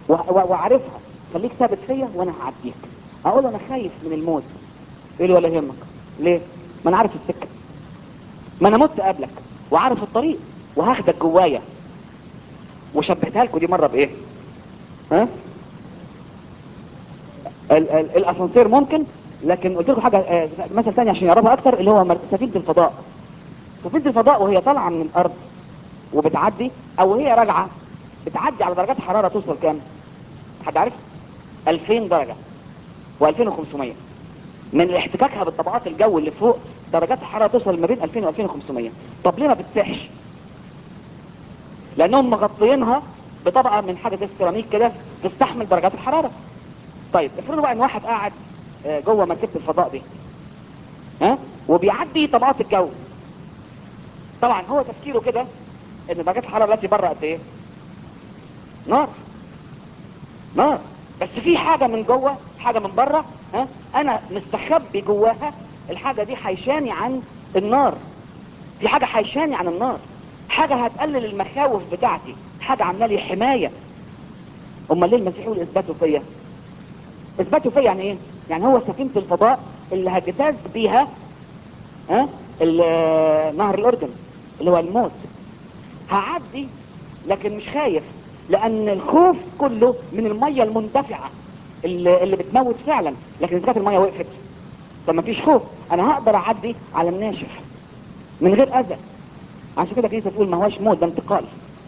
و- و- وعارفها خليك ثابت فيا وانا هعديك اقول انا خايف من الموت ايه لي ولا يهمك ليه ما انا عارف السكه ما انا مت قبلك وعارف الطريق وهاخدك جوايا وشبهتها لكم دي مره بايه ها ال- ال- الاسانسير ممكن لكن قلت لكم حاجه آه، مثل ثاني عشان يعرفها اكتر اللي هو مر- سفينه الفضاء سفينه الفضاء وهي طالعه من الارض وبتعدي او هي راجعه بتعدي على درجات حراره توصل كام حد عارف 2000 درجه و2500 من احتكاكها بالطبقات الجو اللي فوق درجات الحراره توصل ما بين 2000 و 2500 طب ليه ما بتسحش لانهم مغطيينها بطبقه من حاجه زي السيراميك كده تستحمل درجات الحراره طيب افرضوا بقى ان واحد قاعد آه، جوه مركبه الفضاء دي ها وبيعدي طبقات الجو طبعا هو تفكيره كده ان درجات الحراره التي بره قد ايه نار نار بس في حاجه من جوه حاجه من بره ها انا مستخبي جواها الحاجه دي حيشاني عن النار في حاجه حيشاني عن النار حاجه هتقلل المخاوف بتاعتي حاجه عامله لي حمايه امال ليه المسيح يقول اثباتوا فيا اثباتوا فيا يعني ايه يعني هو سفينه الفضاء اللي هجتاز بيها ها ال- نهر الاردن اللي هو الموت هعدي لكن مش خايف لان الخوف كله من الميه المندفعه اللي, اللي بتموت فعلا لكن اذا كانت الميه وقفت فما فيش خوف انا هقدر اعدي على الناشف من غير اذى عشان كده الكنيسه تقول ما هوش موت ده انتقال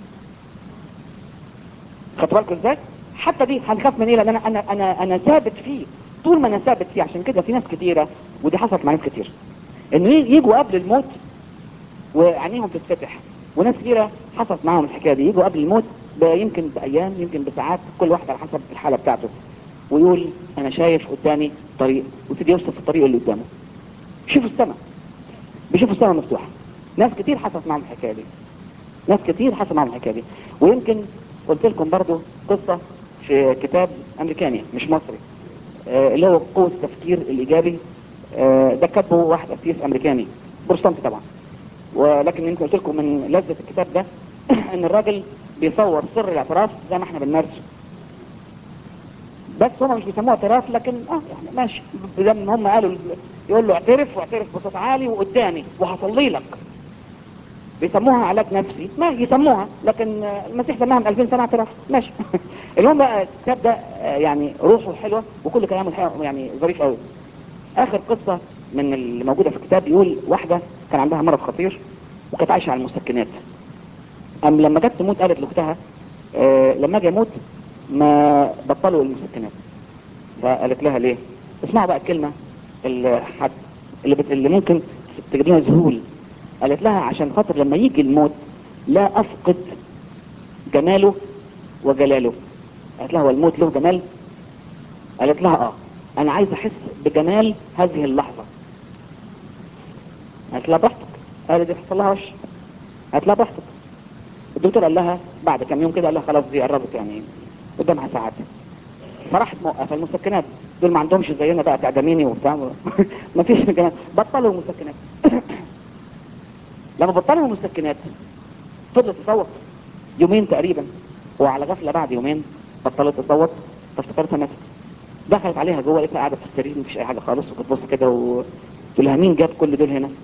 خدتوا بالكم ازاي حتى دي هنخاف من ايه لان انا انا انا انا ثابت فيه طول ما انا ثابت فيه عشان كده في ناس كتيره ودي حصلت مع ناس كتير انه يجوا قبل الموت وعينيهم تتفتح وناس كتيرة حصلت معاهم الحكاية دي يجوا قبل الموت ب- يمكن بأيام يمكن بساعات كل واحد على حسب الحالة بتاعته ويقول أنا شايف قدامي طريق ويبتدي يوصف الطريق اللي قدامه شوفوا السماء بيشوفوا السماء مفتوحة ناس كتير حصلت معاهم الحكاية دي ناس كتير حصل معاهم الحكاية دي ويمكن قلت لكم برضو قصة في كتاب أمريكاني مش مصري آه، اللي هو قوة التفكير الإيجابي آه، ده كاتبه واحد أسيس أمريكاني بروتستانتي طبعا ولكن يمكن قلت لكم من لذة الكتاب ده ان الراجل بيصور سر الاعتراف زي ما احنا بنمارسه بس هم مش بيسموه اعتراف لكن اه يعني ماشي زي ما هم قالوا يقول له اعترف واعترف بصوت عالي وقدامي وهصلي لك بيسموها علاج نفسي ما يسموها لكن آه، المسيح سماها من 2000 سنه اعتراف ماشي المهم بقى الكتاب ده آه، يعني روحه حلوه وكل كلامه الحقيقة يعني ظريف قوي اخر قصة من اللي موجودة في الكتاب يقول واحدة كان عندها مرض خطير وكانت عايشة على المسكنات ام لما جت تموت قالت لاختها آه لما اجي اموت ما بطلوا المسكنات فقالت لها ليه اسمعوا بقى الكلمة اللي, حد اللي, بت... اللي ممكن تجيب لنا ذهول قالت لها عشان خاطر لما يجي الموت لا افقد جماله وجلاله قالت لها هو الموت له جمال قالت لها اه انا عايز احس بجمال هذه اللحظة قالت لها براحتك قالت دي حصل لها وش قالت لها براحتك الدكتور قال لها بعد كم يوم كده قال لها خلاص دي قربت يعني قدامها ساعات فراحت موقفه المسكنات دول ما عندهمش زينا بقى تعدميني وبتاع ما فيش جمال بطلوا المسكنات لما بطلوا المسكنات فضلت تصوت يومين تقريبا وعلى غفله بعد يومين بطلت تصوت فافتكرتها ماتت دخلت عليها جوه لقيتها قاعده في السرير مفيش اي حاجه خالص وبتبص كده وتقول لها مين جاب كل دول هنا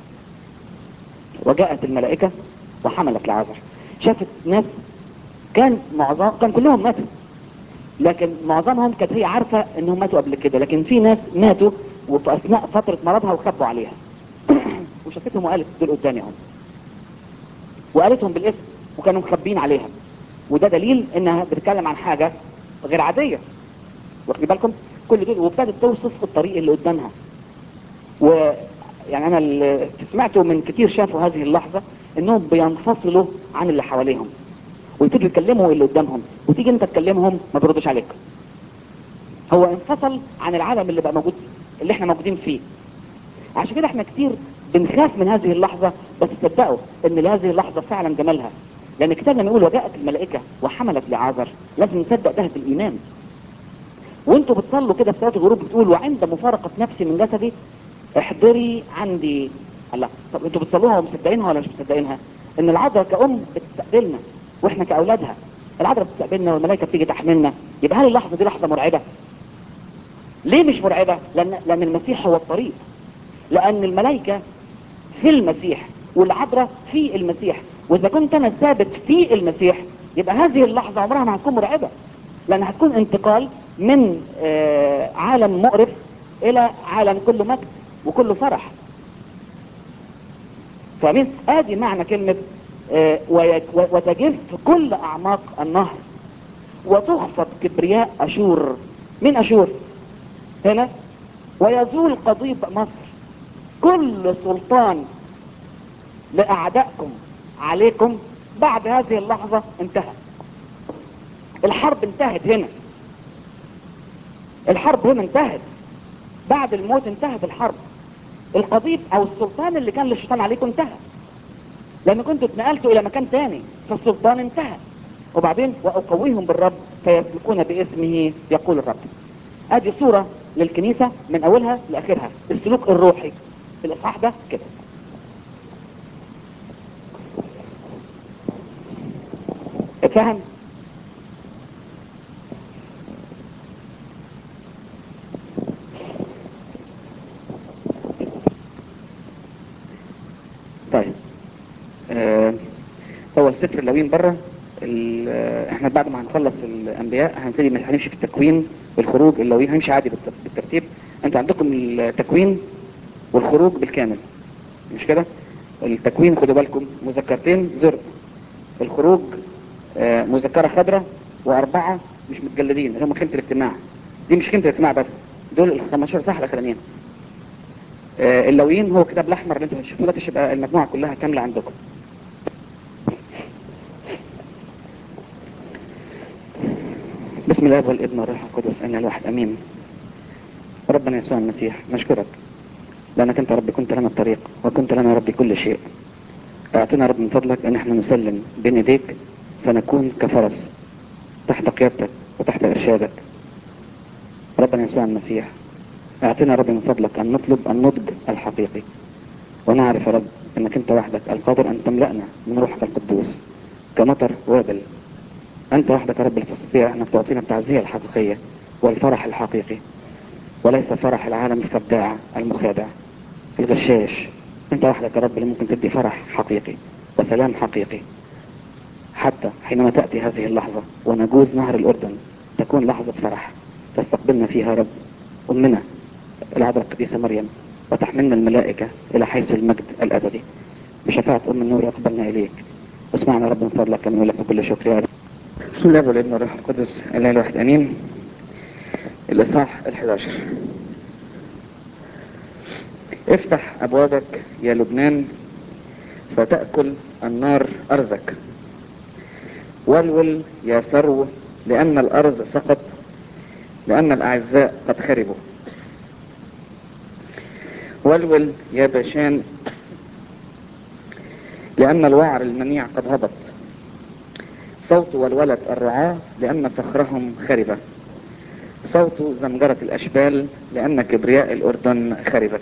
وجاءت الملائكه وحملت لعازر شافت ناس كان معظم كان كلهم ماتوا لكن معظمهم كانت هي عارفه انهم ماتوا قبل كده لكن في ناس ماتوا وفي اثناء فتره مرضها وخبوا عليها وشافتهم وقالت دول قدامي اهم وقالتهم بالاسم وكانوا مخبين عليها وده دليل انها بتتكلم عن حاجه غير عاديه واخد بالكم كل دول وابتدت توصف الطريق اللي قدامها ويعني انا اللي سمعته من كتير شافوا هذه اللحظة انهم بينفصلوا عن اللي حواليهم ويبتدوا يكلموا اللي قدامهم وتيجي انت تكلمهم ما بيردوش عليك هو انفصل عن العالم اللي بقى موجود اللي احنا موجودين فيه عشان كده احنا كتير بنخاف من هذه اللحظة بس تصدقوا ان لهذه اللحظة فعلا جمالها لان الكتاب لما يقول وجاءت الملائكة وحملت لعازر لازم نصدق ده بالايمان وانتوا بتصلوا كده في صلاه الغروب بتقول وعند مفارقه نفسي من جسدي احضري عندي الله طب انتوا بتصلوها ومصدقينها ولا مش مصدقينها ان العذراء كأم بتستقبلنا واحنا كأولادها العذراء بتستقبلنا والملائكه بتيجي تحملنا يبقى هل اللحظه دي لحظه مرعبه ليه مش مرعبه لان لان المسيح هو الطريق لان الملائكه في المسيح والعذراء في المسيح واذا كنت انا ثابت في المسيح يبقى هذه اللحظه عمرها ما هتكون مرعبه لان هتكون انتقال من آه، عالم مقرف الى عالم كله مجد وكله فرح فاهمين ادي معنى كلمه آه، ويج- و- وتجف كل اعماق النهر وتخفض كبرياء اشور من اشور هنا ويزول قضيب مصر كل سلطان لاعدائكم عليكم بعد هذه اللحظة انتهى الحرب انتهت هنا الحرب هنا انتهت بعد الموت انتهت الحرب القضيب او السلطان اللي كان للشيطان عليكم انتهى لان كنتوا اتنقلتوا الى مكان تاني فالسلطان انتهى وبعدين واقويهم بالرب فيسلكون باسمه يقول الرب ادي صورة للكنيسة من اولها لاخرها السلوك الروحي في الاصحاح ده كده اتفهم طيب آه هو السفر اللاويين بره ال- آه، احنا بعد ما هنخلص الانبياء هنبتدي مش هنمشي في التكوين والخروج اللاويين هنمشي عادي بالت- بالترتيب انتوا عندكم التكوين والخروج بالكامل مش كده التكوين خدوا بالكم مذكرتين زرق الخروج آه، مذكرة خضراء وأربعة مش متجلدين اللي هم خيمة الاجتماع دي مش خيمة الاجتماع بس دول ال 15 صح الأخرانيين آه، اللويين هو كتاب الأحمر اللي انتوا هتشوفوه ده تبقى المجموعة كلها كاملة عندكم بسم الله والابن والروح القدس أنا الواحد أمين ربنا يسوع المسيح نشكرك لأنك أنت ربي كنت لنا الطريق وكنت لنا ربي كل شيء اعطنا رب من فضلك ان احنا نسلم بين ايديك فنكون كفرس تحت قيادتك وتحت ارشادك ربنا يسوع المسيح اعطنا رب من فضلك ان نطلب النضج الحقيقي ونعرف يا رب انك انت وحدك القادر ان تملأنا من روحك القدوس كمطر وابل انت وحدك يا رب اللي تستطيع انك تعطينا التعزية الحقيقية والفرح الحقيقي وليس فرح العالم الخداع المخادع الغشاش انت وحدك يا رب اللي ممكن تدي فرح حقيقي وسلام حقيقي حتى حينما تأتي هذه اللحظة ونجوز نهر الأردن تكون لحظة فرح تستقبلنا فيها يا رب أمنا العذراء القديسة مريم وتحملنا الملائكة إلى حيث المجد الأبدي بشفاعة أم النور يقبلنا إليك اسمعنا يا رب من فضلك كما لك بكل شكر يا رب بسم الله والابن والروح القدس الله الواحد أمين الإصحاح ال11 افتح أبوابك يا لبنان فتأكل النار أرزك ولول يا ثرو لأن الأرز سقط لأن الأعزاء قد خربوا ولول يا باشان لأن الوعر المنيع قد هبط صوت ولولة الرعاة لأن فخرهم خربة صوت زمجرة الأشبال لأن كبرياء الأردن خربت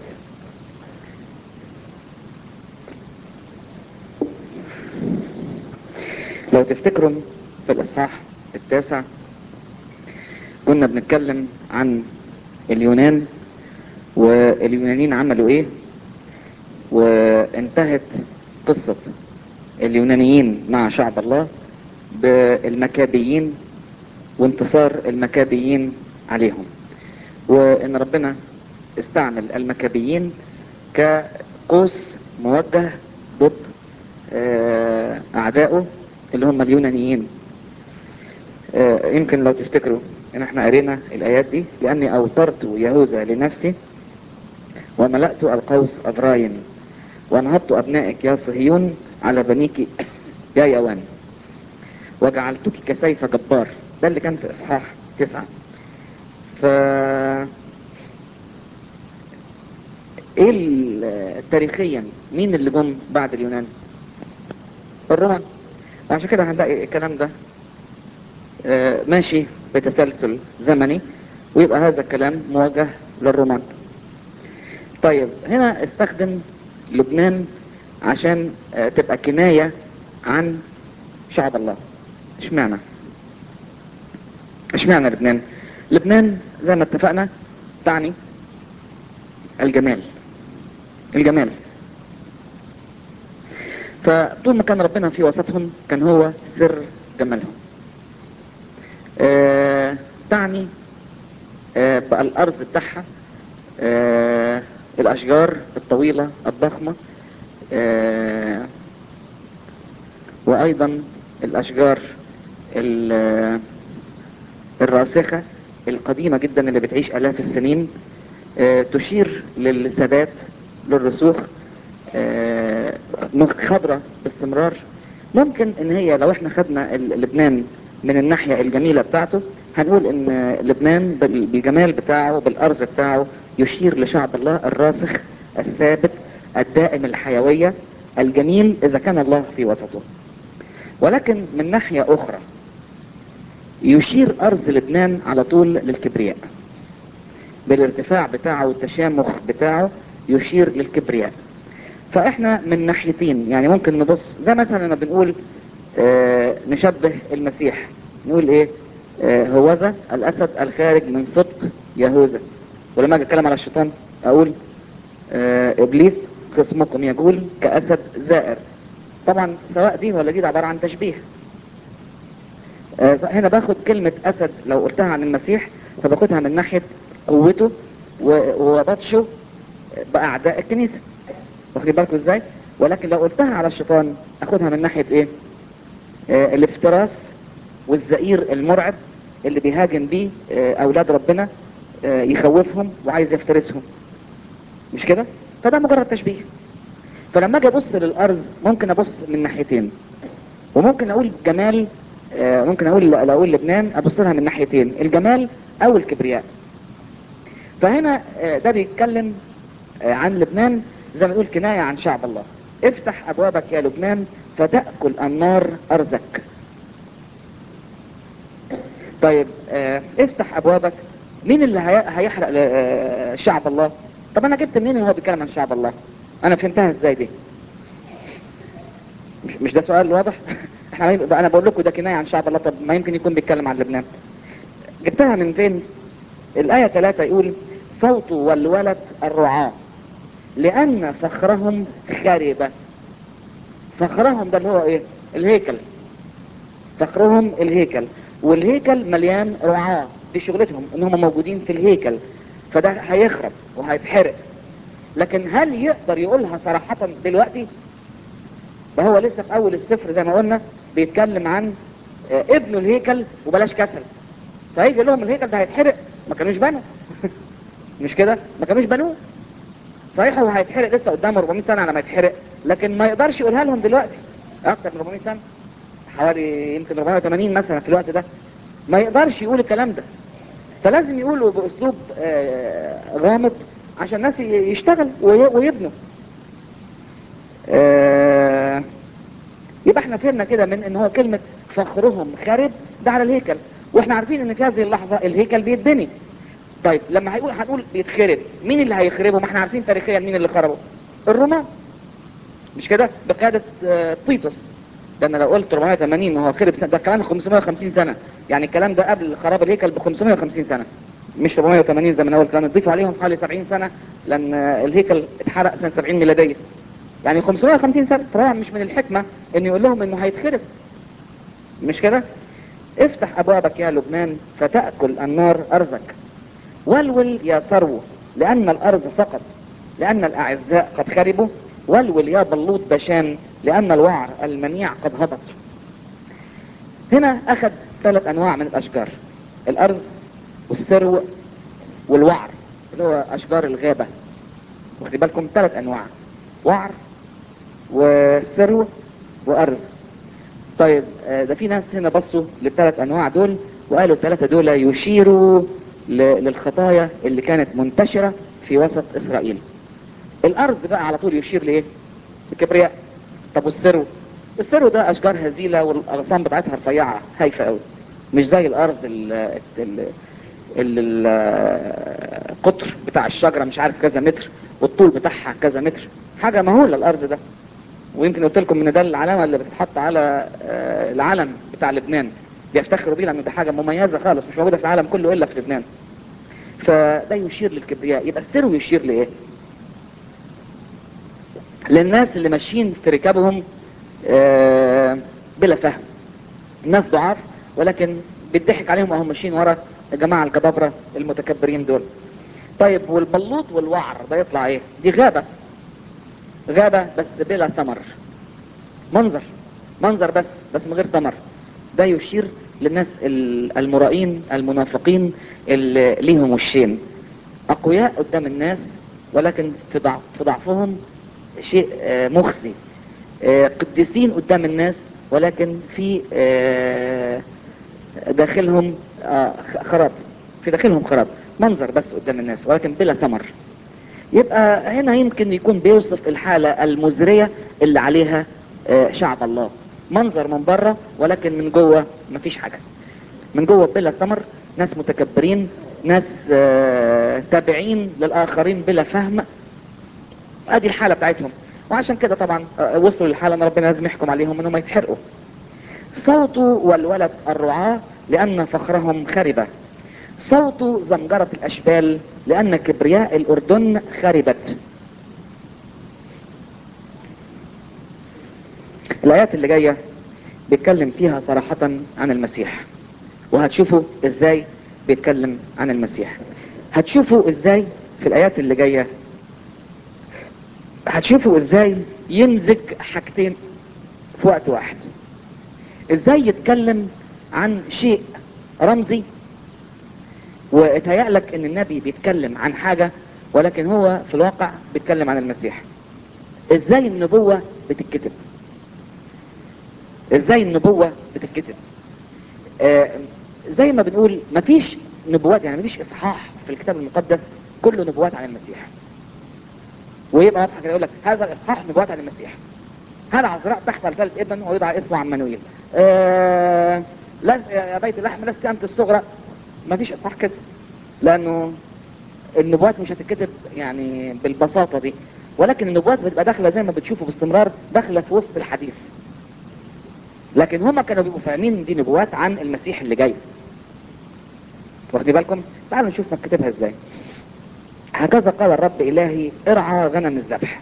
لو تفتكروا في الإصحاح التاسع كنا بنتكلم عن اليونان واليونانيين عملوا ايه وانتهت قصة اليونانيين مع شعب الله بالمكابيين وانتصار المكابيين عليهم وان ربنا استعمل المكابيين كقوس موجه ضد آه، اعدائه اللي هم اليونانيين آه، يمكن لو تفتكروا ان احنا قرينا الايات دي لاني اوترت يهوذا لنفسي وملأت القوس أذراين وانهضت أبنائك يا صهيون على بنيك يا يوان وجعلتك كسيف جبار ده اللي كان في إصحاح تسعة ف ايه ال- تاريخيا مين اللي جم بعد اليونان الرومان عشان كده هنلاقي الكلام ده آه، ماشي بتسلسل زمني ويبقى هذا الكلام موجه للرومان طيب هنا استخدم لبنان عشان آه، تبقى كناية عن شعب الله اشمعنى اشمعنى لبنان لبنان زي ما اتفقنا تعني الجمال الجمال فطول ما كان ربنا في وسطهم كان هو سر جمالهم آه تعني آه بقى الارض بتاعها آه الاشجار الطويلة الضخمة آه وايضا الاشجار ال- الراسخة القديمة جدا اللي بتعيش الاف السنين آه تشير للثبات للرسوخ آه خضرة باستمرار ممكن ان هي لو احنا خدنا ال- لبنان من الناحية الجميلة بتاعته هنقول ان لبنان بال- بالجمال بتاعه بالارز بتاعه يشير لشعب الله الراسخ الثابت الدائم الحيوية الجميل اذا كان الله في وسطه ولكن من ناحية اخرى يشير ارز لبنان على طول للكبرياء بالارتفاع بتاعه والتشامخ بتاعه يشير للكبرياء فاحنا من ناحيتين يعني ممكن نبص زي مثلا لما بنقول آه نشبه المسيح نقول ايه آه هوذا الاسد الخارج من سبط يهوذا ولما اجي اتكلم على الشيطان اقول آه ابليس خصمكم يقول كاسد زائر طبعا سواء دي ولا دي ده عباره عن تشبيه آه هنا باخد كلمة اسد لو قلتها عن المسيح فباخدها من ناحية قوته و- وبطشه باعداء الكنيسة واخدين بالكم ازاي ولكن لو قلتها على الشيطان اخدها من ناحية ايه آه الافتراس والزئير المرعب اللي بيهاجم بيه آه اولاد ربنا آه يخوفهم وعايز يفترسهم مش كده فده مجرد تشبيه فلما اجي ابص للارض ممكن ابص من ناحيتين وممكن اقول جمال آه ممكن اقول لو اقول لبنان ابص لها من ناحيتين الجمال او الكبرياء فهنا آه ده بيتكلم آه عن لبنان زي ما نقول كناية عن شعب الله افتح ابوابك يا لبنان فتأكل النار ارزك طيب اه افتح ابوابك مين اللي هي- هيحرق ل- آه، شعب الله طب انا جبت منين ان هو بيتكلم عن شعب الله انا فهمتها ازاي دي مش, مش ده سؤال واضح احنا ما يبقى انا بقول لكم ده كناية عن شعب الله طب ما يمكن يكون بيتكلم عن لبنان جبتها من فين الآية 3 يقول صوت والولد الرعاة لأن فخرهم خرب فخرهم ده اللي هو ايه الهيكل فخرهم الهيكل والهيكل مليان رعاة دي شغلتهم ان هم موجودين في الهيكل فده هيخرب وهيتحرق لكن هل يقدر يقولها صراحة دلوقتي ده هو لسه في اول السفر زي ما قلنا بيتكلم عن آه، ابن الهيكل وبلاش كسل فهيجي لهم الهيكل ده هيتحرق ما كانوش بنوا مش كده ما كانوش بنوه صحيح هو هيتحرق لسه قدامه 400 سنة على ما يتحرق لكن ما يقدرش يقولها لهم دلوقتي اكتر من 400 سنة حوالي يمكن 480 مثلا في الوقت ده ما يقدرش يقول الكلام ده فلازم يقوله باسلوب آه، غامض عشان الناس ي- يشتغل وي- ويبنوا آه، يبقى احنا فهمنا كده من ان هو كلمة فخرهم خرب ده على الهيكل واحنا عارفين ان في هذه اللحظة الهيكل بيتبني طيب لما هيقول هنقول بيتخرب مين اللي هيخربه ما احنا عارفين تاريخيا مين اللي خربه الرومان مش كده بقيادة آه، تيتوس ده انا لو قلت 480 وهو خرب سنة ده كمان 550 سنة يعني الكلام ده قبل خراب الهيكل ب 550 سنة مش 480 زي ما انا قلت كان نضيف عليهم حوالي 70 سنة لان آه، الهيكل اتحرق سنة 70 ميلادية يعني 550 سنة طبعا مش من الحكمة ان يقول لهم انه هيتخرب مش كده افتح ابوابك يا لبنان فتأكل النار ارزك ولول يا ثروة لان الارض سقط لان الاعزاء قد خربوا ولول يا بلوط بشان لان الوعر المنيع قد هبط هنا اخذ ثلاث انواع من الاشجار الارز والسرو والوعر اللي هو اشجار الغابة واخدين بالكم ثلاث انواع وعر وسرو وارز طيب آه، ده في ناس هنا بصوا للثلاث انواع دول وقالوا الثلاثة دول يشيروا ل- للخطايا اللي كانت منتشرة في وسط اسرائيل الارز بقى على طول يشير لايه الكبرياء طب والسرو السرو ده اشجار هزيلة والاغصان بتاعتها رفيعة هايفة قوي مش زي الارز ال ال ال- ال- القطر بتاع الشجرة مش عارف كذا متر والطول بتاعها كذا متر حاجة مهولة الارز ده ويمكن قلت لكم ان ده العلامة اللي بتتحط على آه، العلم بتاع لبنان بيفتخروا بيه لانه ده حاجه مميزه خالص مش موجوده في العالم كله الا في لبنان فده يشير للكبرياء يبقى السر يشير لايه للناس اللي ماشيين في ركابهم آه، بلا فهم ناس ضعاف ولكن بيضحك عليهم وهم ماشيين ورا الجماعه الكبابره المتكبرين دول طيب والبلوط والوعر ده يطلع ايه دي غابه غابه بس بلا ثمر منظر منظر بس بس من غير ثمر ده يشير للناس ال- المرائين المنافقين اللي ليهم وشين اقوياء قدام الناس ولكن في ضعف في ضعفهم شيء آه، مخزي آه، قديسين قدام الناس ولكن في آه، داخلهم آه، خراب في داخلهم خراب منظر بس قدام الناس ولكن بلا ثمر يبقى هنا يمكن يكون بيوصف الحالة المزرية اللي عليها آه، شعب الله منظر من بره ولكن من جوه مفيش حاجة من جوه بلا ثمر ناس متكبرين ناس آه، تابعين للآخرين بلا فهم ادي الحالة بتاعتهم وعشان كده طبعا آه، وصلوا للحالة ان ربنا لازم يحكم عليهم انهم يتحرقوا صوت والولد الرعاة لأن فخرهم خربة صوت زمجرة الأشبال لأن كبرياء الأردن خربت الآيات اللي جاية بيتكلم فيها صراحة عن المسيح وهتشوفوا ازاي بيتكلم عن المسيح هتشوفوا ازاي في الآيات اللي جاية هتشوفوا ازاي يمزج حاجتين في وقت واحد ازاي يتكلم عن شيء رمزي واتهيأ لك ان النبي بيتكلم عن حاجة ولكن هو في الواقع بيتكلم عن المسيح ازاي النبوة بتتكتب ازاي النبوة بتتكتب آه زي ما بنقول مفيش نبوات يعني مفيش اصحاح في الكتاب المقدس كله نبوات عن المسيح ويبقى واضح كده يقول لك هذا الاصحاح نبوات عن المسيح هذا عذراء تحت الفلت ابن ويدعى اسمه عمانويل آه لا يا بيت اللحم لست انت الصغرى ما فيش اصحاح كده لانه النبوات مش هتتكتب يعني بالبساطة دي ولكن النبوات بتبقى داخلة زي ما بتشوفوا باستمرار داخلة في وسط الحديث لكن هما كانوا بيبقوا فاهمين دي نبوات عن المسيح اللي جاي واخدين بالكم تعالوا نشوف مكتبها ازاي هكذا قال الرب الهي ارعى غنم الذبح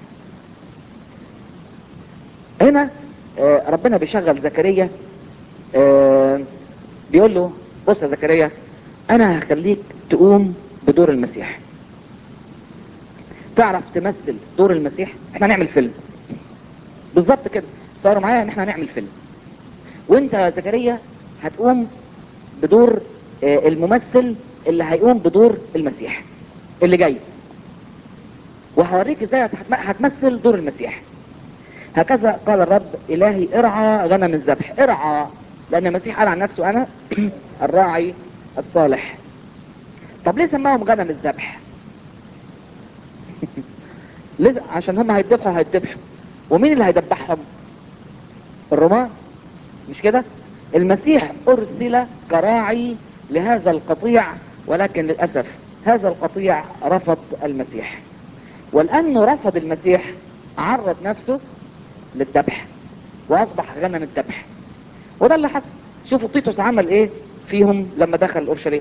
هنا آه، ربنا بيشغل زكريا آه، بيقول له بص يا زكريا انا هخليك تقوم بدور المسيح تعرف تمثل دور المسيح احنا هنعمل فيلم بالظبط كده صاروا معايا ان احنا هنعمل فيلم وانت يا زكريا هتقوم بدور آه، الممثل اللي هيقوم بدور المسيح اللي جاي وهوريك ازاي هتم- هتمثل دور المسيح هكذا قال الرب الهي ارعى غنم الذبح ارعى لان المسيح قال عن نفسه انا الراعي الصالح طب ليه سماهم غنم الذبح ليه عشان هم هيذبحوا هيذبحوا ومين اللي هيذبحهم الرومان مش كده المسيح ارسل كراعي لهذا القطيع ولكن للاسف هذا القطيع رفض المسيح ولانه رفض المسيح عرض نفسه للذبح واصبح غنم الذبح وده اللي حصل شوفوا تيتوس عمل ايه فيهم لما دخل اورشليم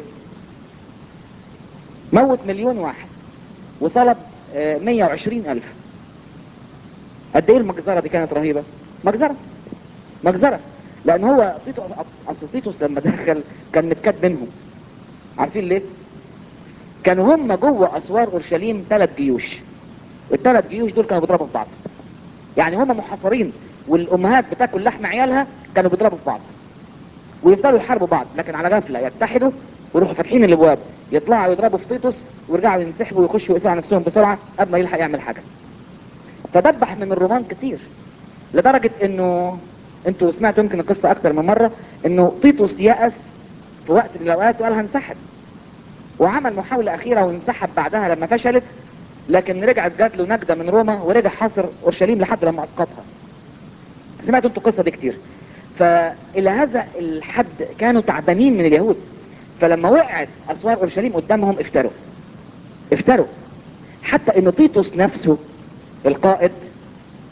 موت مليون واحد وصلب آه، 120 الف قد ايه المجزرة دي كانت رهيبة مجزرة مجزرة لان هو تيتوس اصل تيتوس لما دخل كان متكاد منهم عارفين ليه كانوا هم جوه اسوار اورشليم ثلاث جيوش الثلاث جيوش دول كانوا بيضربوا في بعض يعني هم محاصرين والامهات بتاكل لحم عيالها كانوا بيضربوا في بعض ويفضلوا يحاربوا بعض لكن على غفله يتحدوا ويروحوا فاتحين الابواب يطلعوا يضربوا في تيتوس ويرجعوا ينسحبوا ويخشوا يقفلوا على نفسهم بسرعه قبل ما يلحق يعمل حاجه فدبح من الرومان كتير لدرجه انه انتوا سمعتوا يمكن القصه اكتر من مره انه تيتوس يأس في وقت من الاوقات وقال هنسحب وعمل محاولة أخيرة وانسحب بعدها لما فشلت لكن رجعت جات له نجدة من روما ورجع حاصر أورشليم لحد لما أسقطها سمعتوا انتوا القصة دي كتير فإلى هذا الحد كانوا تعبانين من اليهود فلما وقعت أسوار أورشليم قدامهم افتروا افتروا حتى ان تيتوس نفسه القائد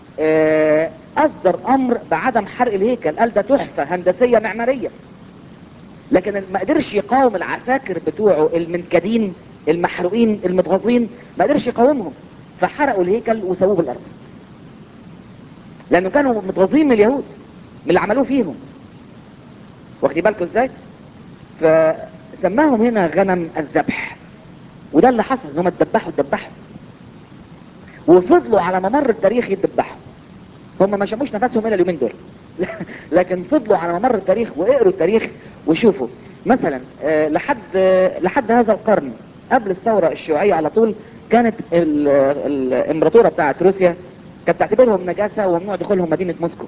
آه، اصدر امر بعدم حرق الهيكل قال ده تحفة هندسية معمارية لكن ما قدرش يقاوم العساكر بتوعه المنكدين المحروقين المتغاظين ما قدرش يقاومهم فحرقوا الهيكل وسووه بالارض لانه كانوا متغاظين من اليهود من اللي عملوه فيهم واخدين بالكم ازاي فسماهم هنا غنم الذبح وده اللي حصل ان هم اتذبحوا اتذبحوا وفضلوا على ممر التاريخ يتذبحوا هم ما شموش نفسهم الا اليومين دول لكن فضلوا على ممر التاريخ واقروا التاريخ وشوفوا مثلا آه، لحد آه، لحد هذا القرن قبل الثورة الشيوعية على طول كانت ال- الامبراطورة بتاعت روسيا كانت تعتبرهم نجاسة وممنوع دخولهم مدينة موسكو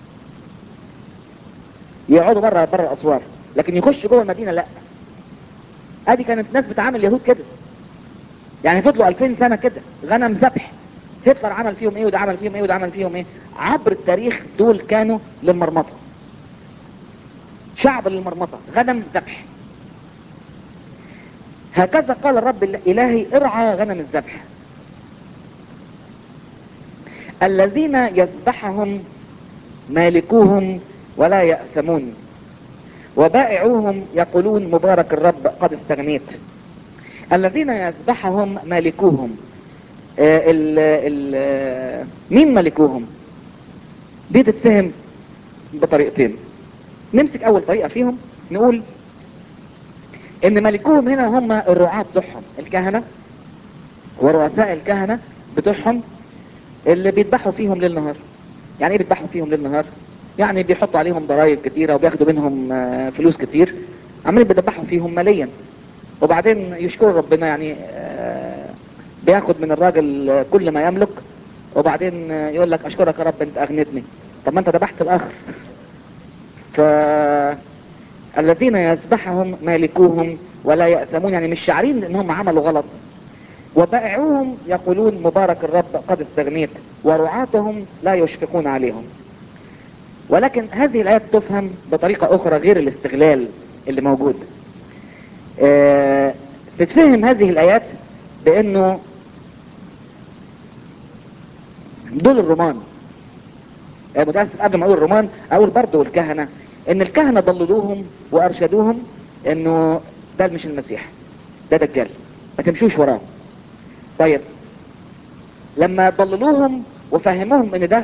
يقعدوا بره بره الاسوار لكن يخش جوه المدينة لا ادي كانت ناس بتعامل اليهود كده يعني فضلوا 2000 سنة كده غنم ذبح هتلر عمل فيهم ايه وده عمل فيهم ايه وده عمل فيهم ايه عبر التاريخ دول كانوا للمرمطة شعب للمرمطة غنم ذبح هكذا قال الرب الإلهي ارعى غنم الذبح الذين يذبحهم مالكوهم ولا يأثمون وبائعوهم يقولون مبارك الرب قد استغنيت الذين يذبحهم مالكوهم آه، ال ال مين ملكوهم دي تتفهم بطريقتين نمسك اول طريقة فيهم نقول ان ملكوهم هنا هم الرعاة بتوعهم الكهنة ورؤساء الكهنة بتوعهم اللي بيذبحوا فيهم ليل نهار يعني ايه بيذبحوا فيهم ليل نهار يعني بيحطوا عليهم ضرائب كتيرة وبياخدوا منهم آه، فلوس كتير عمالين بيذبحوا فيهم ماليا وبعدين يشكروا ربنا يعني آه، بياخد من الراجل آه، كل ما يملك وبعدين آه، يقول لك اشكرك يا رب انت اغنتني طب ما انت ذبحت الاخر ف الذين يذبحهم مالكوهم ولا يأثمون يعني مش شاعرين انهم عملوا غلط وبائعوهم يقولون مبارك الرب قد استغنيت ورعاتهم لا يشفقون عليهم ولكن هذه الآيات تفهم بطريقة أخرى غير الاستغلال اللي موجود آه، تتفهم هذه الآيات بأنه دول الرومان آه، متأسف قبل ما أقول الرومان أقول برضو الكهنة إن الكهنة ضللوهم وأرشدوهم إنه ده مش المسيح ده دجال ما تمشوش وراه طيب لما ضللوهم وفهموهم ان ده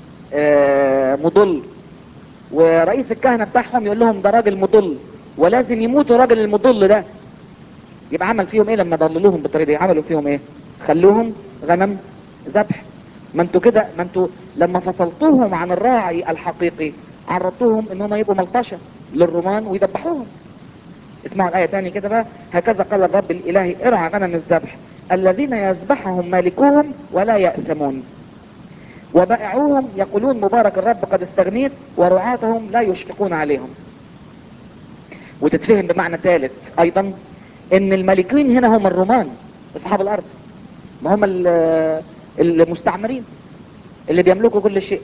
آه، مضل ورئيس الكهنة بتاعهم يقول لهم ده راجل مضل ولازم يموت الراجل المضل ده يبقى عمل فيهم ايه لما ضللوهم بالطريقه دي عملوا فيهم ايه خلوهم غنم ذبح ما انتوا كده ما انتوا لما فصلتوهم عن الراعي الحقيقي عرضتوهم ان هم يبقوا ملطشه للرومان ويذبحوهم اسمعوا الآية تاني كده بقى هكذا قال الرب الإلهي ارعى غنم الذبح الذين يذبحهم مالكوهم ولا يأثمون وبائعوهم يقولون مبارك الرب قد استغنيت ورعاتهم لا يشفقون عليهم وتتفهم بمعنى ثالث ايضا ان الملكين هنا هم الرومان اصحاب الارض ما هم ال- المستعمرين اللي بيملكوا كل شيء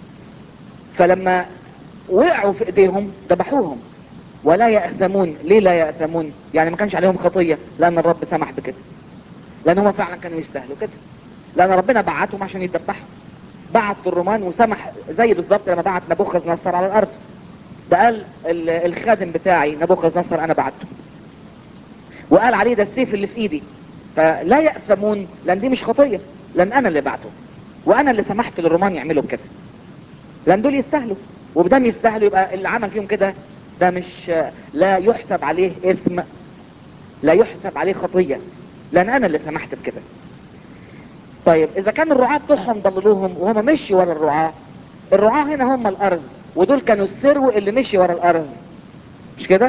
فلما وقعوا في ايديهم ذبحوهم ولا يأثمون ليه لا يأثمون يعني ما كانش عليهم خطية لان الرب سمح بكده لان هم فعلا كانوا يستاهلوا كده لان ربنا بعتهم عشان يذبحوا بعت الرومان وسمح زي بالظبط لما بعت نبوخذ نصر على الارض ده قال ال- الخادم بتاعي نبوخذ نصر انا بعته وقال عليه ده السيف اللي في ايدي فلا يأثمون لان دي مش خطية لان انا اللي بعته وانا اللي سمحت للرومان يعملوا كده لان دول يستاهلوا وبدام يستاهلوا يبقى اللي عمل فيهم كده ده مش لا يحسب عليه اثم لا يحسب عليه خطية لان انا اللي سمحت بكده طيب اذا كان الرعاة بتوعهم ضللوهم وهم مشي ورا الرعاة الرعاة هنا هم الارض ودول كانوا السرو اللي مشي ورا الارض مش كده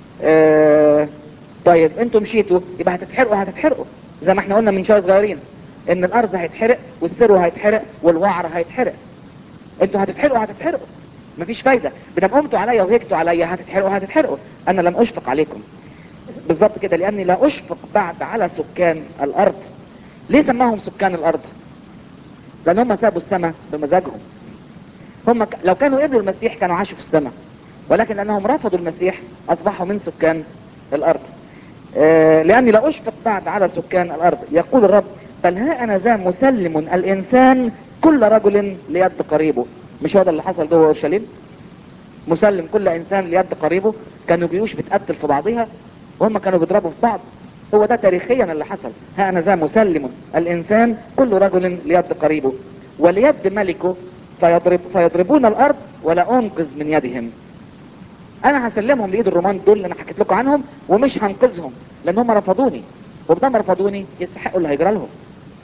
آه طيب انتوا مشيتوا يبقى هتتحرقوا هتتحرقوا زي ما احنا قلنا من شويه صغيرين ان الارض هيتحرق والسرو هيتحرق والوعر هيتحرق انتوا هتتحرقوا هتتحرقوا مفيش فايدة بدم قمتوا عليا وهجتوا عليا هتتحرقوا هتتحرقوا انا لم اشفق عليكم بالظبط كده لاني لا اشفق بعد على سكان الارض ليه سماهم سكان الارض لان هم سابوا السماء بمزاجهم هم ك... لو كانوا قبلوا المسيح كانوا عاشوا في السماء ولكن لانهم رفضوا المسيح اصبحوا من سكان الارض آه لاني لا اشفق بعد على سكان الارض يقول الرب بل ها انا ذا مسلم الانسان كل رجل ليد قريبه مش هو ده اللي حصل جوه اورشليم مسلم كل انسان ليد قريبه كانوا جيوش بتقتل في بعضها وهم كانوا بيضربوا في بعض هو ده تاريخيا اللي حصل ها انا ذا مسلم الانسان كل رجل ليد قريبه وليد ملكه فيضرب فيضربون الارض ولا انقذ من يدهم انا هسلمهم لايد الرومان دول اللي انا حكيت لكم عنهم ومش هنقذهم لان هم رفضوني وبدام رفضوني يستحقوا اللي هيجرى لهم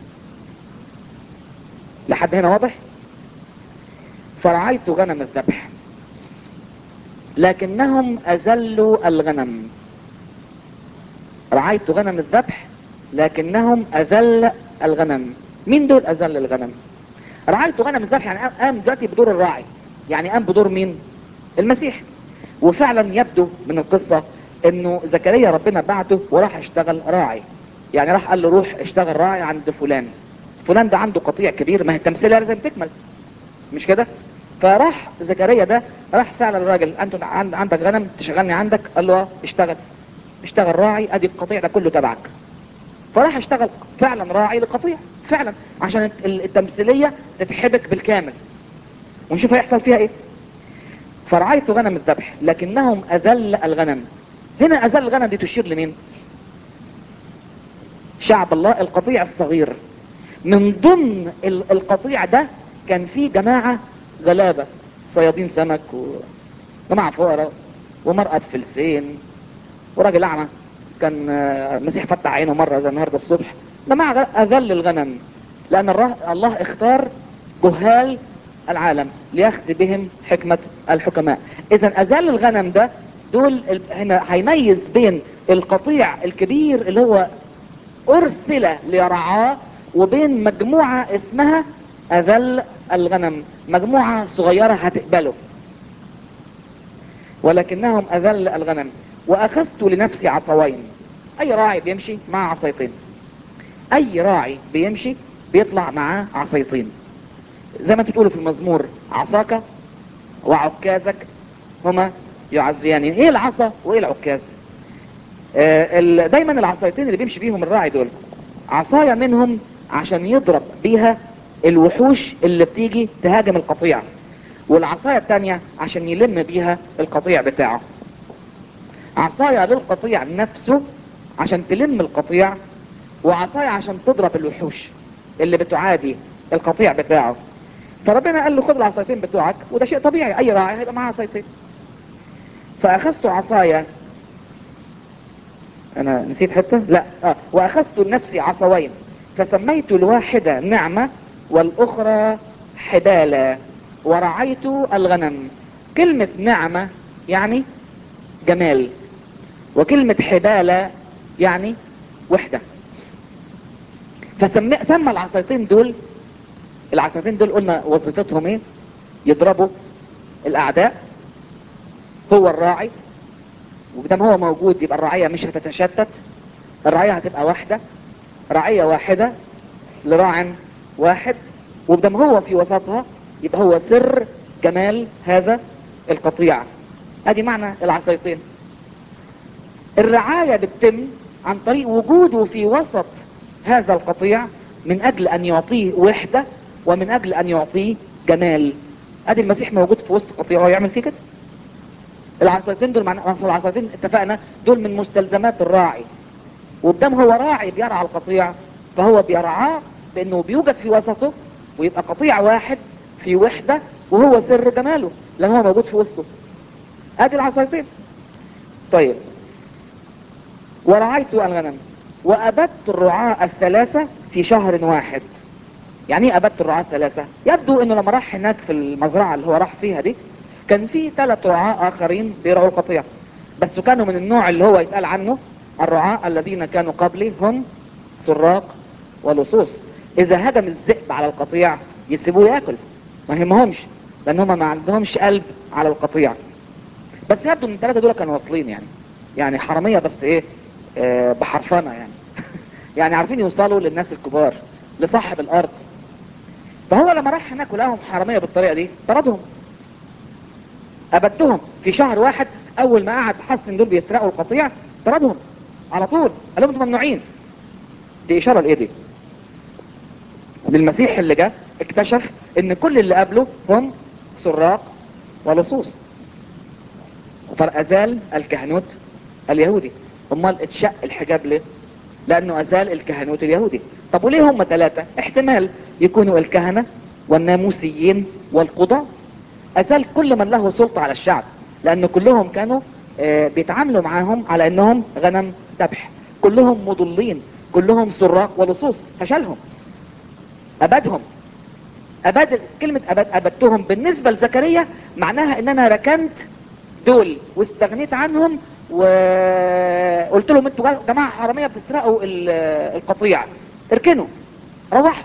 لحد هنا واضح فرعيت غنم الذبح لكنهم اذلوا الغنم رعيت غنم الذبح لكنهم اذل الغنم مين دول اذل الغنم رعيت غنم الذبح يعني قام دلوقتي بدور الراعي يعني قام بدور مين المسيح وفعلا يبدو من القصة انه زكريا ربنا بعته وراح اشتغل راعي يعني راح قال له روح اشتغل راعي عند فلان فلان ده عنده قطيع كبير ما هي التمثيليه لازم تكمل مش كده فراح زكريا ده راح فعلا الراجل انت عندك غنم تشغلني عندك قال له اشتغل اشتغل راعي ادي القطيع ده كله تبعك فراح اشتغل فعلا راعي للقطيع فعلا عشان التمثيليه تتحبك بالكامل ونشوف هيحصل فيها ايه فرعيت غنم الذبح لكنهم اذل الغنم هنا اذل الغنم دي تشير لمين شعب الله القطيع الصغير من ضمن القطيع ده كان في جماعة غلابة صيادين سمك وجماعة فقراء ومرأة فلسين وراجل اعمى كان مسيح فتح عينه مرة زي النهاردة الصبح جماعة اذل الغنم لان الله اختار جهال العالم ليخزي بهم حكمة الحكماء اذا ازال الغنم ده دول هنا هيميز بين القطيع الكبير اللي هو ارسل ليرعاه وبين مجموعة اسمها اذل الغنم مجموعة صغيرة هتقبله ولكنهم اذل الغنم واخذت لنفسي عصوين اي راعي بيمشي مع عصايتين اي راعي بيمشي بيطلع معاه عصايتين زي ما تقولوا في المزمور عصاك وعكازك هما يعزيان ايه العصا وايه العكاز آه دايما العصايتين اللي بيمشي بيهم الراعي دول عصاية منهم عشان يضرب بيها الوحوش اللي بتيجي تهاجم القطيع والعصاية التانية عشان يلم بيها القطيع بتاعه عصاية للقطيع نفسه عشان تلم القطيع وعصاية عشان تضرب الوحوش اللي بتعادي القطيع بتاعه فربنا قال له خد العصايتين بتوعك وده شيء طبيعي اي راعي هيبقى معاه عصايتين فاخذت عصايا انا نسيت حته لا آه. واخذت لنفسي عصوين فسميت الواحدة نعمة والاخرى حبالة ورعيت الغنم كلمة نعمة يعني جمال وكلمة حبالة يعني وحدة فسمى سمى العصايتين دول العصايتين دول قلنا وظيفتهم ايه يضربوا الاعداء هو الراعي وبدام هو موجود يبقى الرعية مش هتتشتت الرعية هتبقى واحدة رعية واحدة لراع واحد وبدام هو في وسطها يبقى هو سر جمال هذا القطيع ادي معنى العصايتين الرعاية بتتم عن طريق وجوده في وسط هذا القطيع من اجل ان يعطيه وحدة ومن اجل ان يعطيه جمال ادي المسيح موجود في وسط قطيعه يعمل فيه كده العصايتين دول معنى العصايتين اتفقنا دول من مستلزمات الراعي وبدام هو راعي بيرعى القطيع فهو بيرعاه بانه بيوجد في وسطه ويبقى قطيع واحد في وحدة وهو سر جماله لان هو موجود في وسطه ادي العصايتين طيب ورعيت الغنم وابدت الرعاة الثلاثة في شهر واحد يعني ايه ابدت الرعاة الثلاثة يبدو انه لما راح هناك في المزرعة اللي هو راح فيها دي كان في ثلاث رعاة اخرين بيرعوا القطيع بس كانوا من النوع اللي هو يتقال عنه الرعاة الذين كانوا قبلي هم سراق ولصوص اذا هجم الذئب على القطيع يسيبوه ياكل ما يهمهمش لان هم ما عندهمش قلب على القطيع بس يبدو ان الثلاثه دول كانوا واصلين يعني يعني حراميه بس ايه آه بحرفنه يعني يعني عارفين يوصلوا للناس الكبار لصاحب الارض فهو لما راح هناك ولقاهم حراميه بالطريقه دي طردهم ابدتهم في شهر واحد اول ما قعد حس ان دول بيسرقوا القطيع طردهم على طول قال لهم انتم ممنوعين دي اشاره لايه دي للمسيح اللي جه اكتشف ان كل اللي قبله هم سراق ولصوص فازال الكهنوت اليهودي امال اتشق الحجاب ليه لانه ازال الكهنوت اليهودي طب وليه هم ثلاثة احتمال يكونوا الكهنة والناموسيين والقضاة ازال كل من له سلطة على الشعب لان كلهم كانوا آه، بيتعاملوا معاهم على انهم غنم ذبح كلهم مضلين كلهم سراق ولصوص فشلهم ابدهم ابد كلمة ابد ابدتهم بالنسبة لزكريا معناها ان انا ركنت دول واستغنيت عنهم وقلت لهم انتوا جماعة حرامية بتسرقوا ال- القطيع اركنوا روحوا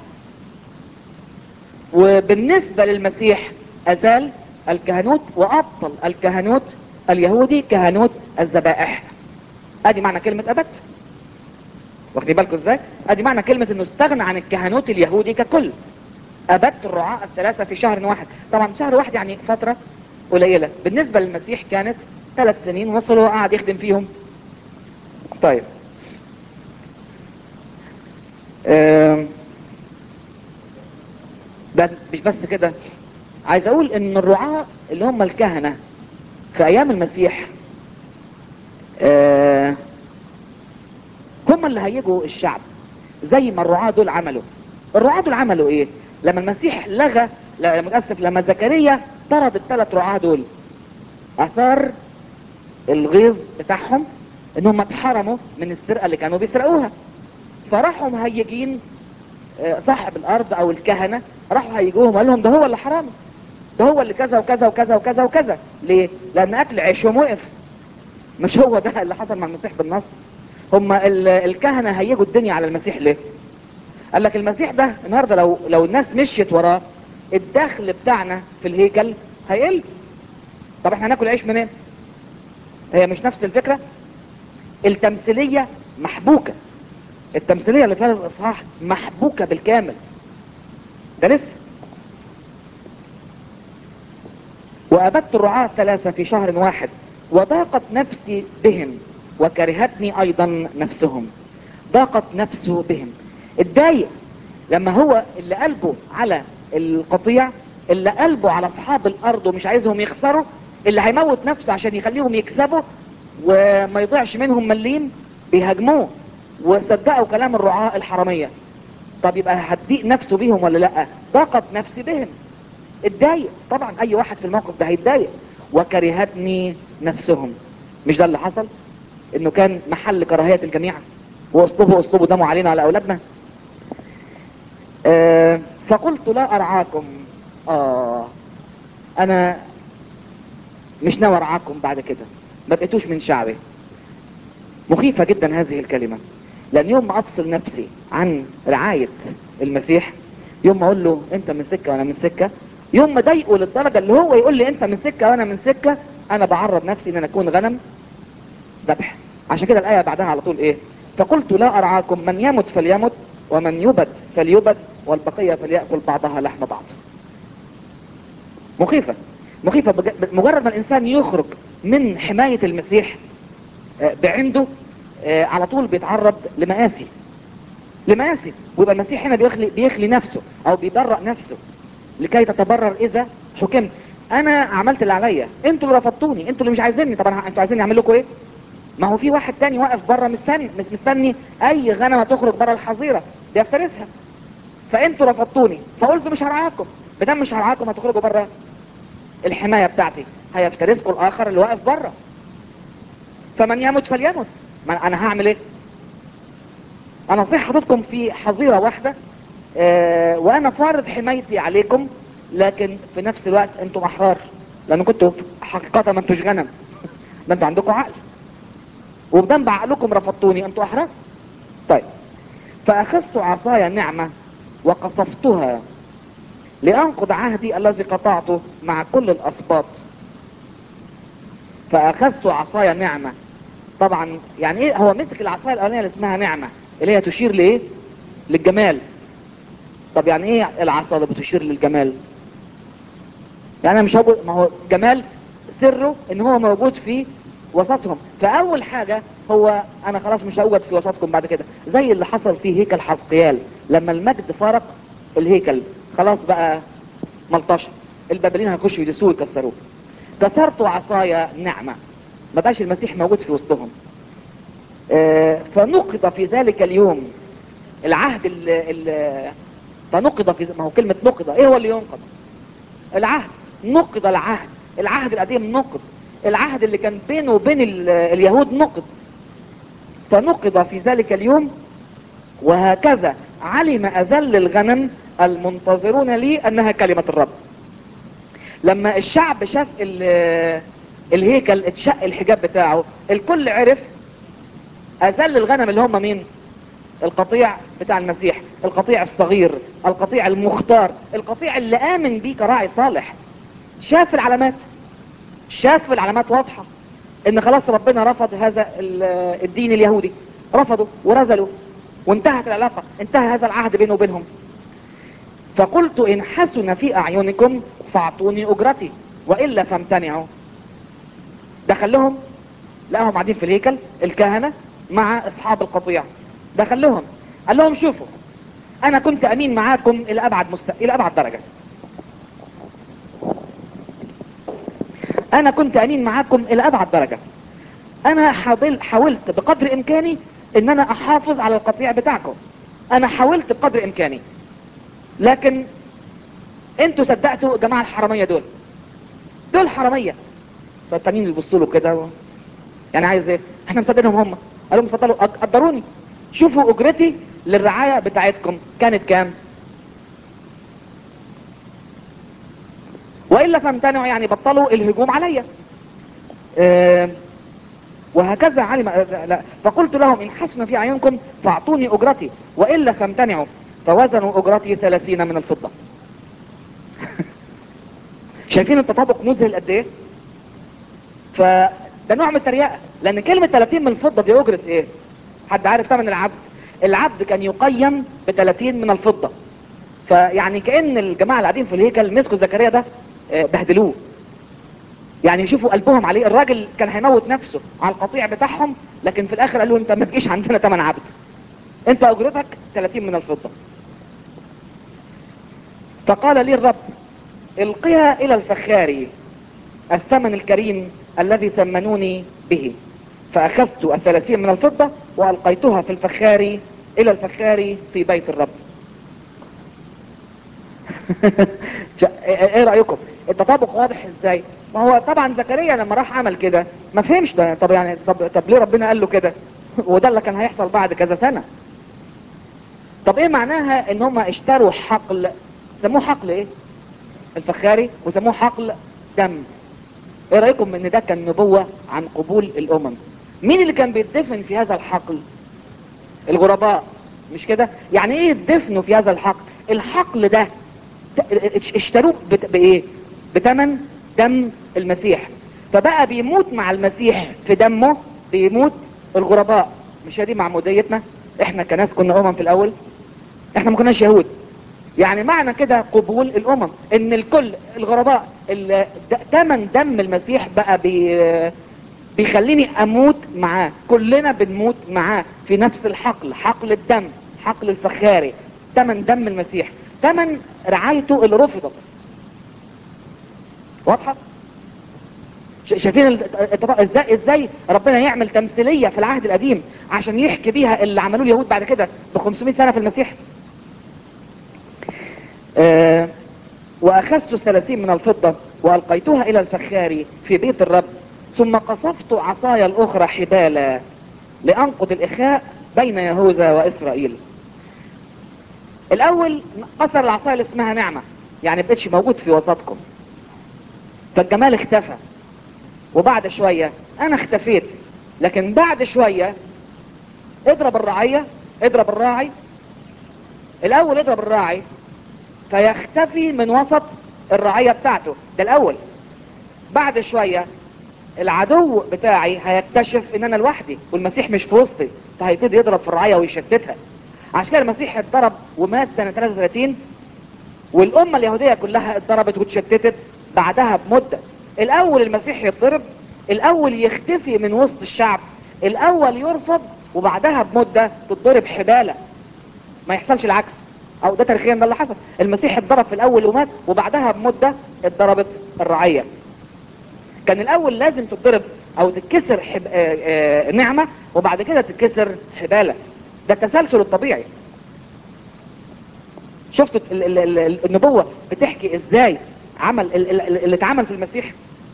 وبالنسبة للمسيح ازال الكهنوت وابطل الكهنوت اليهودي كهنوت الذبائح ادي معنى كلمة ابد واخدين بالكم ازاي ادي معنى كلمة انه استغنى عن الكهنوت اليهودي ككل ابدت الرعاة الثلاثة في شهر واحد طبعا شهر واحد يعني فترة قليلة بالنسبة للمسيح كانت ثلاث سنين وصل وقعد يخدم فيهم طيب آم، بس مش بس كده عايز اقول ان الرعاة اللي هم الكهنة في ايام المسيح آه، هم اللي هيجوا الشعب زي ما الرعاة دول عملوا الرعاة دول عملوا ايه لما المسيح لغى لا متأسف لما زكريا طرد الثلاث رعاة دول اثار الغيظ بتاعهم انهم اتحرموا من السرقة اللي كانوا بيسرقوها فراحوا مهيجين آه، صاحب الارض او الكهنة راحوا هيجوهم وقال لهم ده هو اللي حرامي ده هو اللي كذا وكذا وكذا وكذا وكذا ليه لان اكل عيشهم وقف مش هو ده اللي حصل مع المسيح بالنص هم ال- الكهنة هيجوا الدنيا على المسيح ليه قال لك المسيح ده النهاردة لو لو الناس مشيت وراه الدخل بتاعنا في الهيكل هيقل طب احنا هناكل عيش منين هي مش نفس الفكرة التمثيلية محبوكة التمثيلية اللي فيها الاصحاح محبوكة بالكامل ده لسه وأبدت الرعاة ثلاثة في شهر واحد وضاقت نفسي بهم وكرهتني أيضا نفسهم ضاقت نفسه بهم اتضايق لما هو اللي قلبه على القطيع اللي قلبه على أصحاب الأرض ومش عايزهم يخسروا اللي هيموت نفسه عشان يخليهم يكسبوا وما يضيعش منهم مليم بيهاجموه وصدقوا كلام الرعاة الحرامية طب يبقى هتضيق نفسه بيهم ولا لا ضاقت نفسي بهم اتضايق طبعا اي واحد في الموقف ده هيتضايق وكرهتني نفسهم مش ده اللي حصل انه كان محل كراهية الجميع واسلوبه اسلوبه دمه علينا على اولادنا آه فقلت لا ارعاكم اه انا مش ناوي ارعاكم بعد كده ما بقيتوش من شعبي مخيفة جدا هذه الكلمة لان يوم ما افصل نفسي عن رعاية المسيح يوم ما اقول له انت من سكة وانا من سكة يوم ما ضايقه للدرجة اللي هو يقول لي انت من سكة وانا من سكة انا بعرض نفسي ان انا اكون غنم ذبح عشان كده الايه بعدها على طول ايه فقلت لا ارعاكم من يمت فليمت ومن يبد فليبد والبقيه فليأكل بعضها لحم بعض مخيفه مخيفه بج- مجرد ما الانسان يخرج من حمايه المسيح آه، بعنده آه، على طول بيتعرض لمآسي لمآسي ويبقى المسيح هنا بيخلي بيخلي نفسه او بيبرأ نفسه لكي تتبرر اذا حكمت انا عملت اللي عليا انتوا اللي رفضتوني انتوا اللي مش عايزيني طب انا انتوا عايزيني اعمل لكم ايه ما هو في واحد تاني واقف بره مستني مش مستني اي غنمه تخرج بره الحظيره بيفترسها فانتوا رفضتوني فقلت مش هرعاكم بدل مش هرعاكم هتخرجوا بره الحمايه بتاعتي هيفترسكم الاخر اللي واقف بره فمن يمت فليمت ما انا هعمل ايه انا صحيح حاططكم في حظيره واحده آه وانا فارض حمايتي عليكم لكن في نفس الوقت انتم احرار لان كنتوا حقيقه ما انتوش غنم ده انتوا عندكم عقل وبدم بعقلكم رفضتوني انتوا احرار طيب فاخذت عصاي نعمه وقصفتها لانقض عهدي الذي قطعته مع كل الاسباط فاخذت عصاي نعمه طبعا يعني ايه هو مسك العصايه الاولانيه اللي اسمها نعمه اللي هي تشير لايه للجمال طب يعني ايه العصا اللي بتشير للجمال يعني انا مش هقول ما هو جمال سره ان هو موجود في وسطهم فاول حاجة هو انا خلاص مش هوجد في وسطكم بعد كده زي اللي حصل في هيكل حزقيال لما المجد فرق الهيكل خلاص بقى ملطشة البابلين هيخشوا يدسوه ويكسروه كسرت عصايا نعمة ما بقاش المسيح موجود في وسطهم آه، فنقض في ذلك اليوم العهد ال ال فنقض في ما هو كلمة نقض ايه هو اللي ينقض العهد نقض العهد العهد القديم نقض العهد اللي كان بينه وبين ال- اليهود نقض فنقض في ذلك اليوم وهكذا علم أذل الغنم المنتظرون لي أنها كلمة الرب لما الشعب شاف ال- الهيكل اتشق الحجاب بتاعه الكل عرف أذل الغنم اللي هم مين القطيع بتاع المسيح القطيع الصغير القطيع المختار القطيع اللي آمن بيه كراعي صالح شاف العلامات شاف العلامات واضحة ان خلاص ربنا رفض هذا ال- الدين اليهودي رفضوا ورزلوا وانتهت العلاقة انتهى هذا العهد بينه وبينهم فقلت ان حسن في اعينكم فاعطوني اجرتي والا فامتنعوا دخل لهم لقاهم قاعدين في الهيكل الكهنة مع اصحاب القطيع دخل لهم قال لهم شوفوا انا كنت امين معاكم الى ابعد مست... الى ابعد درجة انا كنت امين معاكم الى ابعد درجة انا حاول حاولت بقدر امكاني ان انا احافظ على القطيع بتاعكم انا حاولت بقدر امكاني لكن انتوا صدقتوا الجماعة الحرامية دول دول حرامية فالتانيين يبصوا له كده و... يعني عايز ايه احنا مصدقينهم هم قالوا لهم اتفضلوا قد- قدروني شوفوا اجرتي للرعاية بتاعتكم كانت كام والا فامتنعوا يعني بطلوا الهجوم عليا آه، وهكذا علم آه، لا فقلت لهم ان حسن في اعينكم فاعطوني اجرتي والا فامتنعوا فوزنوا اجرتي ثلاثين من الفضة شايفين التطابق مذهل قد ايه فده نوع من التريقة لان كلمة 30 من الفضة دي اجرة ايه حد عارف ثمن العبد العبد كان يقيم ب 30 من الفضة فيعني كأن الجماعة اللي قاعدين في الهيكل مسكوا زكريا ده آه، بهدلوه يعني يشوفوا قلبهم عليه الراجل كان هيموت نفسه على القطيع بتاعهم لكن في الاخر قال له انت ما تجيش عندنا ثمن عبد انت اجرتك 30 من الفضة فقال لي الرب القها الى الفخاري الثمن الكريم الذي ثمنوني به فاخذت الثلاثين من الفضة والقيتها في الفخاري الى الفخاري في بيت الرب شا- ايه رأيكم التطابق واضح ازاي ما هو طبعا زكريا لما راح عمل كده ما فهمش ده طب يعني طب, طب ليه ربنا قال له كده وده اللي كان هيحصل بعد كذا سنة طب ايه معناها ان هم اشتروا حقل سموه حقل ايه الفخاري وسموه حقل دم ايه رأيكم ان ده كان نبوة عن قبول الامم مين اللي كان بيدفن في هذا الحقل الغرباء مش كده يعني ايه يدفنوا في هذا الحقل الحقل ده ت- اشتروه بت- بايه بتمن دم المسيح فبقى بيموت مع المسيح في دمه بيموت الغرباء مش هي دي معموديتنا احنا كناس كنا امم في الاول احنا ما كناش يهود يعني معنى كده قبول الامم ان الكل الغرباء ال- د- تمن دم المسيح بقى بي بيخليني اموت معاه كلنا بنموت معاه في نفس الحقل حقل الدم حقل الفخاري تمن دم المسيح تمن رعايته اللي رفضت واضحة ش- شايفين ال- التط- ازاي ازاي ربنا يعمل تمثيلية في العهد القديم عشان يحكي بيها اللي عملوه اليهود بعد كده ب 500 سنة في المسيح آه، واخذت الثلاثين من الفضة والقيتها الى الفخاري في بيت الرب ثم قصفت عصاي الاخرى حبالا لانقض الاخاء بين يهوذا واسرائيل الاول قصر العصاية اللي اسمها نعمة يعني بقتش موجود في وسطكم فالجمال اختفى وبعد شوية انا اختفيت لكن بعد شوية اضرب الرعية اضرب الراعي الاول اضرب الراعي فيختفي من وسط الرعية بتاعته ده الاول بعد شوية العدو بتاعي هيكتشف ان انا لوحدي والمسيح مش في وسطي فهيبتدي يضرب في الرعية ويشتتها عشان كده المسيح اتضرب ومات سنة 33 والامة اليهودية كلها اتضربت واتشتتت بعدها بمدة الاول المسيح يتضرب الاول يختفي من وسط الشعب الاول يرفض وبعدها بمدة تتضرب حبالة ما يحصلش العكس او ده تاريخيا ده اللي حصل المسيح اتضرب في الاول ومات وبعدها بمدة اتضربت الرعية كان الاول لازم تتضرب او تتكسر حب... آه آه نعمة وبعد كده تتكسر حبالة ده التسلسل الطبيعي شفتوا ال- ال- ال- ال- النبوة بتحكي ازاي عمل ال- ال- اللي اتعمل في المسيح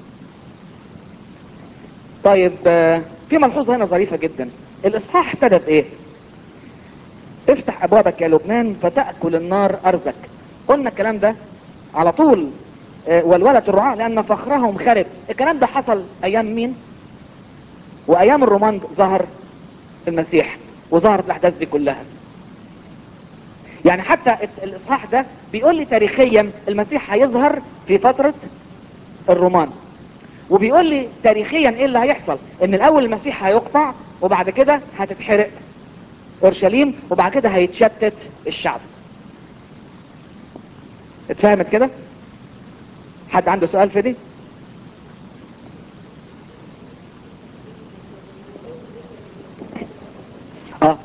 طيب آه، في ملحوظة هنا ظريفة جدا الاصحاح ابتدى بايه افتح ابوابك يا لبنان فتأكل النار ارزك قلنا الكلام ده على طول آه، والولة الرعاة لان فخرهم خرب الكلام ده حصل ايام مين وايام الرومان ظهر المسيح وظهرت الاحداث دي كلها يعني حتى ال- الاصحاح ده بيقول لي تاريخيا المسيح هيظهر في فترة الرومان وبيقول لي تاريخيا ايه اللي هيحصل ان الاول المسيح هيقطع وبعد كده هتتحرق اورشليم وبعد كده هيتشتت الشعب اتفهمت كده حد عنده سؤال في دي اه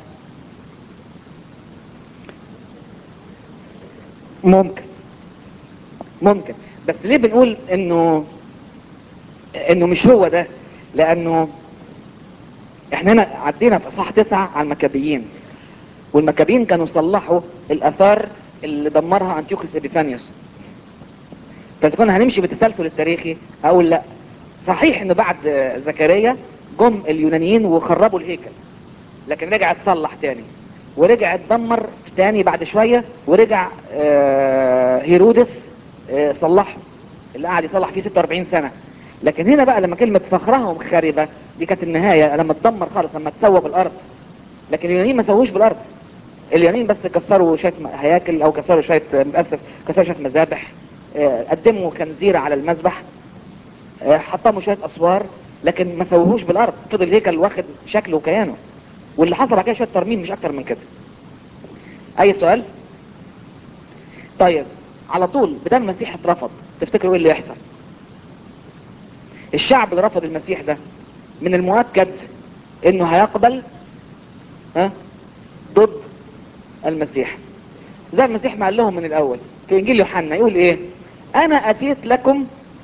ممكن ممكن بس ليه بنقول انه انه مش هو ده لانه احنا هنا عدينا في اصحاح تسعة على المكابيين والمكابيين كانوا صلحوا الاثار اللي دمرها انتيوخوس ابيفانيوس فاذا كنا هنمشي بالتسلسل التاريخي اقول لا صحيح انه بعد آه، زكريا جم اليونانيين وخربوا الهيكل لكن رجع اتصلح تاني ورجع اتدمر تاني بعد شوية ورجع آه، هيرودس آه، صلحه اللي قعد يصلح فيه 46 سنة لكن هنا بقى لما كلمة فخرهم خاربة دي كانت النهاية لما اتدمر خالص لما اتسوى بالارض لكن اليونانيين ما سووش بالارض اليونانيين بس كسروا شوية م- هياكل او كسروا شوية آه، متأسف كسروا شوية مذابح آه، قدموا خنزيرة على المذبح آه، حطموا شوية اسوار لكن ما سووهوش بالارض فضل الهيكل واخد شكله وكيانه واللي حصل بعد كده شويه ترميم مش اكتر من كده اي سؤال طيب على طول بدل المسيح اترفض تفتكروا ايه اللي يحصل الشعب اللي رفض المسيح ده من المؤكد انه هيقبل ها ضد المسيح زي المسيح ما قال لهم من الاول في انجيل يوحنا يقول ايه انا اتيت لكم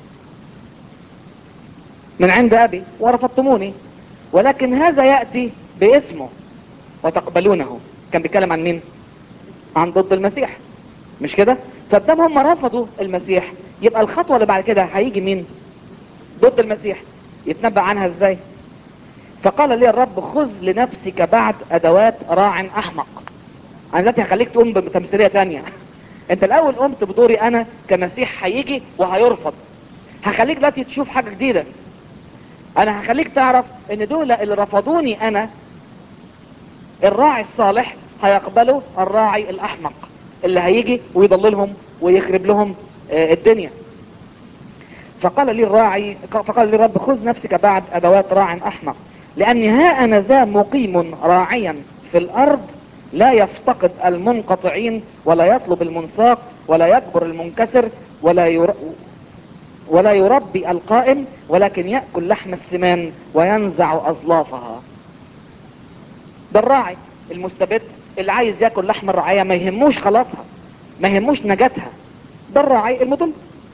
من عند ابي ورفضتموني ولكن هذا ياتي باسمه وتقبلونه كان بيتكلم عن مين عن ضد المسيح مش كده فبدام هم رفضوا المسيح يبقى الخطوه اللي بعد كده هيجي مين ضد المسيح يتنبأ عنها ازاي فقال لي الرب خذ لنفسك بعد ادوات راع احمق انا دلوقتي هخليك تقوم بتمثيليه تانية انت الاول قمت بدوري انا كمسيح هيجي وهيرفض هخليك دلوقتي تشوف حاجه جديده انا هخليك تعرف ان دول اللي رفضوني انا الراعي الصالح هيقبلوا الراعي الاحمق اللي هيجي ويضللهم ويخرب لهم آه، الدنيا فقال لي الراعي فقال لي الرب خذ نفسك بعد ادوات راع احمق لاني ها انا ذا مقيم راعيا في الارض لا يفتقد المنقطعين ولا يطلب المنساق ولا يجبر المنكسر ولا ير... ولا يربي القائم ولكن يأكل لحم السمان وينزع أظلافها ده الراعي المستبد اللي عايز ياكل لحم الرعاية ما يهموش خلاصها ما يهموش نجاتها ده الراعي المضل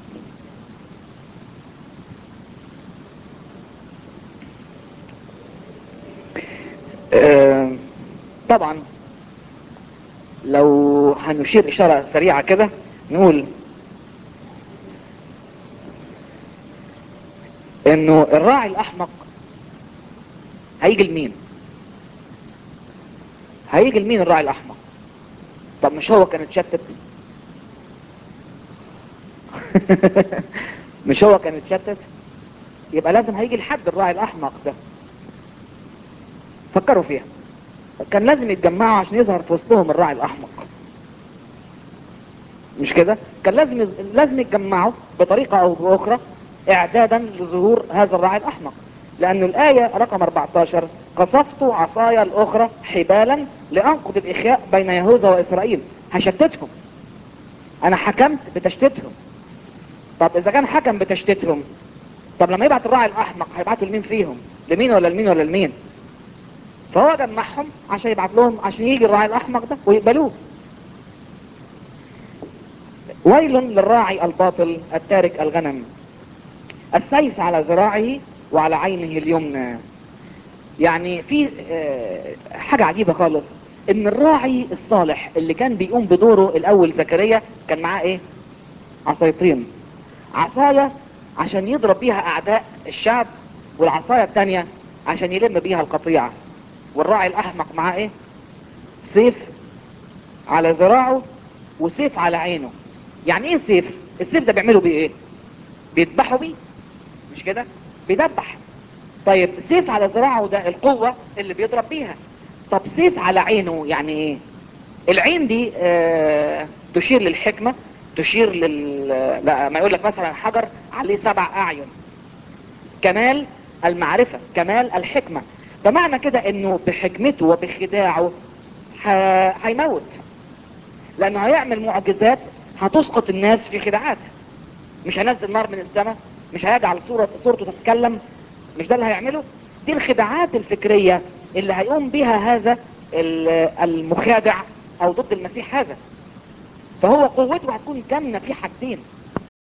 آه، طبعا لو هنشير اشارة سريعة كده نقول انه الراعي الاحمق هيجي لمين هيجي لمين الراعي الاحمق طب مش هو كان اتشتت مش هو كان اتشتت يبقى لازم هيجي لحد الراعي الاحمق ده فكروا فيها كان لازم يتجمعوا عشان يظهر في وسطهم الراعي الاحمق مش كده كان لازم لازم يتجمعوا بطريقه او باخرى اعدادا لظهور هذا الراعي الاحمق لان الايه رقم 14 قصفت عصاي الاخرى حبالا لانقض الاخاء بين يهوذا واسرائيل هشتتهم انا حكمت بتشتيتهم طب اذا كان حكم بتشتيتهم طب لما يبعت الراعي الاحمق هيبعته لمين فيهم لمين ولا لمين ولا لمين فهو جمعهم عشان يبعت لهم عشان يجي الراعي الاحمق ده ويقبلوه ويل للراعي الباطل التارك الغنم السيف على ذراعه وعلى عينه اليمنى يعني في آه، حاجة عجيبة خالص ان الراعي الصالح اللي كان بيقوم بدوره الاول زكريا كان معاه ايه عصايتين عصاية عشان يضرب بيها اعداء الشعب والعصاية التانية عشان يلم بيها القطيع والراعي الاحمق معاه ايه سيف على ذراعه وسيف على عينه يعني ايه سيف السيف ده بيعملوا بيه ايه بيذبحوا بيه مش كده بيدبح طيب سيف على ذراعه ده القوة اللي بيضرب بيها طب سيف على عينه يعني ايه العين دي آه تشير للحكمة تشير لل لا ما يقول لك مثلا حجر عليه سبع اعين كمال المعرفة كمال الحكمة فمعنى كده انه بحكمته وبخداعه ه- هيموت لانه هيعمل معجزات هتسقط الناس في خداعات مش هينزل نار من السماء مش هيجعل صورة صورته تتكلم مش ده اللي هيعمله دي الخداعات الفكرية اللي هيقوم بها هذا ال- المخادع او ضد المسيح هذا فهو قوته هتكون جامنة في حاجتين